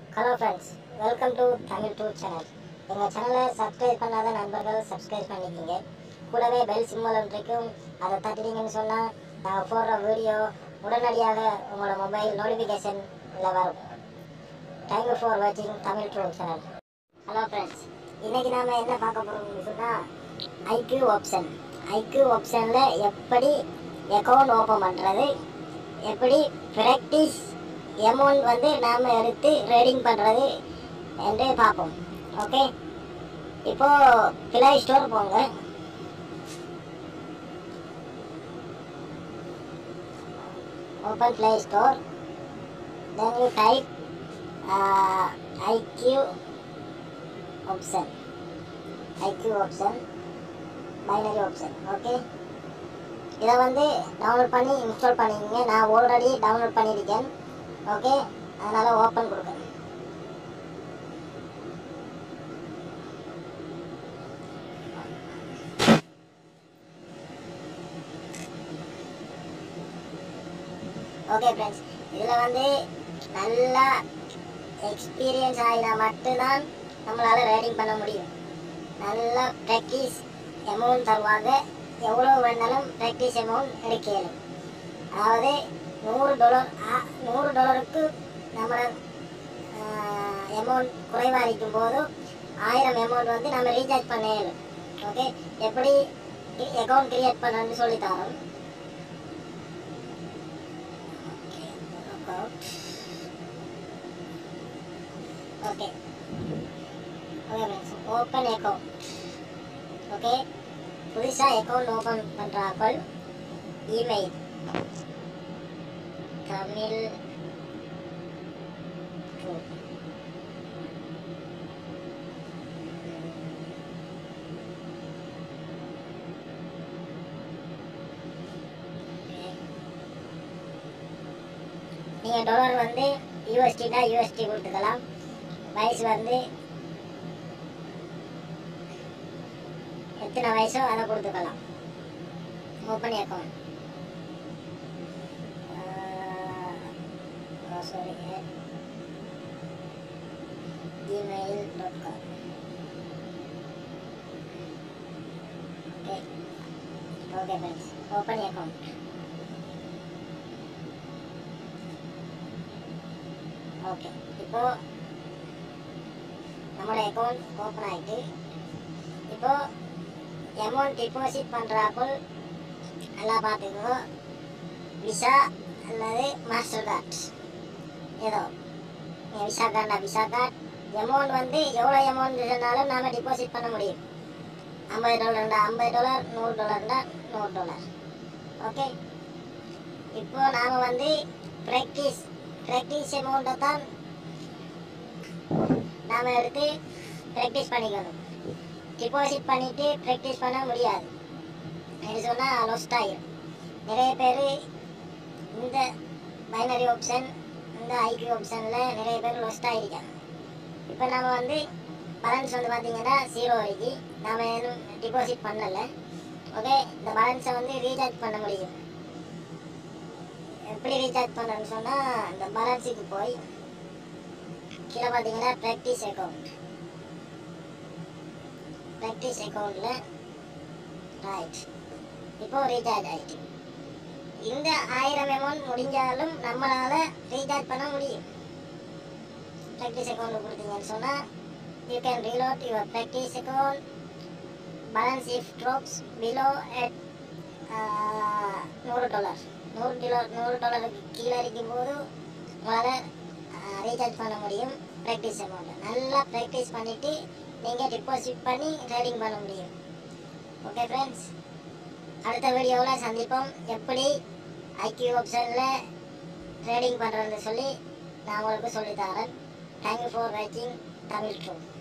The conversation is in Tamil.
Hello friends welcome to Tamil two channel எங்கள் சேனலை சப்ஸ்கிரைப் பண்ணாத நண்பர்கள் சப்ஸ்கிரைப் பண்ணிக்கிங்க கூடவே பெல் சிம்பல் ஒன்றைக்கும் அதை தட்டினீங்கன்னு சொன்னால் நாங்கள் போடுற வீடியோ உடனடியாக உங்களோட மொபைல் நோட்டிஃபிகேஷனில் வரும் தேங்க்யூ ஃபார் வாட்சிங் Tamil two channel hello friends இன்றைக்கி நாம் என்ன பார்க்க போகிறோம்னு சொன்னால் ஐக்யூ ஆப்ஷன் ஐக்யூ ஆப்ஷனில் எப்படி அக்கௌண்ட் ஓப்பன் பண்ணுறது எப்படி ப்ராக்டிஸ் அமௌண்ட் வந்து நாம் எடுத்து ட்ரேடிங் பண்ணுறது என்று பார்ப்போம் ஓகே இப்போ பிளே ஸ்டோர் போங்க open play store then you type uh, IQ option IQ option binary option okay இதை வந்து டவுன்லோட் பண்ணி இன்ஸ்டால் பண்ணிக்கங்க நான் ஆல்ரெடி டவுன்லோட் பண்ணியிருக்கேன் ஓகே அதனால் ஓப்பன் கொடுக்குறேன் ஓகே ஃப்ரெண்ட்ஸ் இதில் வந்து நல்லா எக்ஸ்பீரியன்ஸ் ஆகினா மட்டும்தான் நம்மளால் ரைடிங் பண்ண முடியும் நல்லா ப்ராக்டிஸ் அமௌண்ட் தருவாங்க எவ்வளோ வேணாலும் ப்ராக்டிஸ் அமௌண்ட் எடுக்க இயலும் அதாவது நூறு டாலர் ஆ- நூறு டாலருக்கு நம்மளோட அமௌண்ட் குறைவாக இருக்கும் போது ஆயிரம் அமௌண்ட் வந்து நம்ம ரீசார்ஜ் பண்ண இயலும் ஓகே எப்படி அக்கௌண்ட் கிரியேட் பண்ணுறதுன்னு சொல்லி தரோம் okay okay friends open account okay புதுசாக அக்கௌண்ட் ஓப்பன் பண்ணுறாக்கள் இமெயில் தமிழ் true. Okay. நீங்கள் டாலர் வந்து யூஎஸ்டினா யூஎஸ்டி கொடுத்துக்கலாம் வயசு வந்து எத்தனை வயசோ அதை கொடுத்துக்கலாம் open account sorry gmail dot com okay okay friends open account okay இப்போ நம்மளோட அக்கௌண்ட் ஓப்பன் ஆயிட்டு இப்போ அமௌண்ட் டிபாசிட் பண்ணுறாக்குள் நல்லா பார்த்துக்கோ விசா அல்லது மாஸ்டர் கார்ட் ஏதோ நீங்கள் விசா கார்டா விசா கார்டு அமௌண்ட் வந்து எவ்வளோ அமௌண்ட் இருந்தாலும் நாம் டிபாசிட் பண்ண முடியும் ஐம்பது டாலர்ண்டா ஐம்பது டாலர் நூறு டாலர்ண்டா நூறு டாலர் ஓகே இப்போ நாம் வந்து ப்ராக்டிஸ் ப்ராக்டிஸ் அமௌண்ட்டை தான் நாம் எடுத்து ப்ராக்டிஸ் பண்ணிக்கணும் டிபாசிட் பண்ணிவிட்டு ப்ராக்டிஸ் பண்ண முடியாது எப்படி சொன்னால் லொஸ்ட் ஆகிடும் நிறைய பேர் இந்த பைனரி ஆப்ஷன் இந்த ஐக்யூ ஆப்ஷனில் நிறைய பேர் லொஸ்ட் ஆகிருக்காங்க இப்போ நம்ம வந்து பேலன்ஸ் வந்து பார்த்தீங்கன்னா ஜீரோ வரைக்கும் நாம் எதுவும் டிபாசிட் பண்ணலை ஓகே இந்த பேலன்ஸை வந்து ரீசார்ஜ் பண்ண முடியும் எப்படி ரீசார்ஜ் பண்ணுறேன்னு சொன்னால் இந்த பேலன்ஸுக்கு போய் கீழே பார்த்தீங்கன்னா ப்ராக்டிஸ் அக்கௌண்ட் ப்ராக்டிஸ் அக்கௌண்ட்டில் ரைட் இப்போ ரீசார்ஜ் ஆயிட்டு இந்த ஆயிரம் அமௌண்ட் முடிஞ்சாலும் நம்மளால ரீசார்ஜ் பண்ண முடியும் ப்ராக்டிஸ் அக்கௌண்ட் கொடுத்தீங்கன்னு சொன்னால் you can reload your practice account balance if drops below at நூறு டாலர் நூறு டாலர் நூறு டாலருக்கு கீழே இருக்கும்போது உங்களால் ரீசார்ஜ் பண்ண முடியும் ப்ராக்டிஸ் அமௌண்ட் நல்லா ப்ராக்டிஸ் பண்ணிவிட்டு நீங்கள் டிபாசிட் பண்ணி ட்ரேடிங் பண்ண முடியும் ஓகே ஃப்ரெண்ட்ஸ் அடுத்த வீடியோவில் சந்திப்போம் எப்படி ஐக்யூ ஆப்ஷனில் ட்ரேடிங் பண்ணுறதுன்னு சொல்லி நான் உங்களுக்கு சொல்லித்தரேன் தேங்க்யூ ஃபார் வாட்சிங் தமிழ் ட்ரூ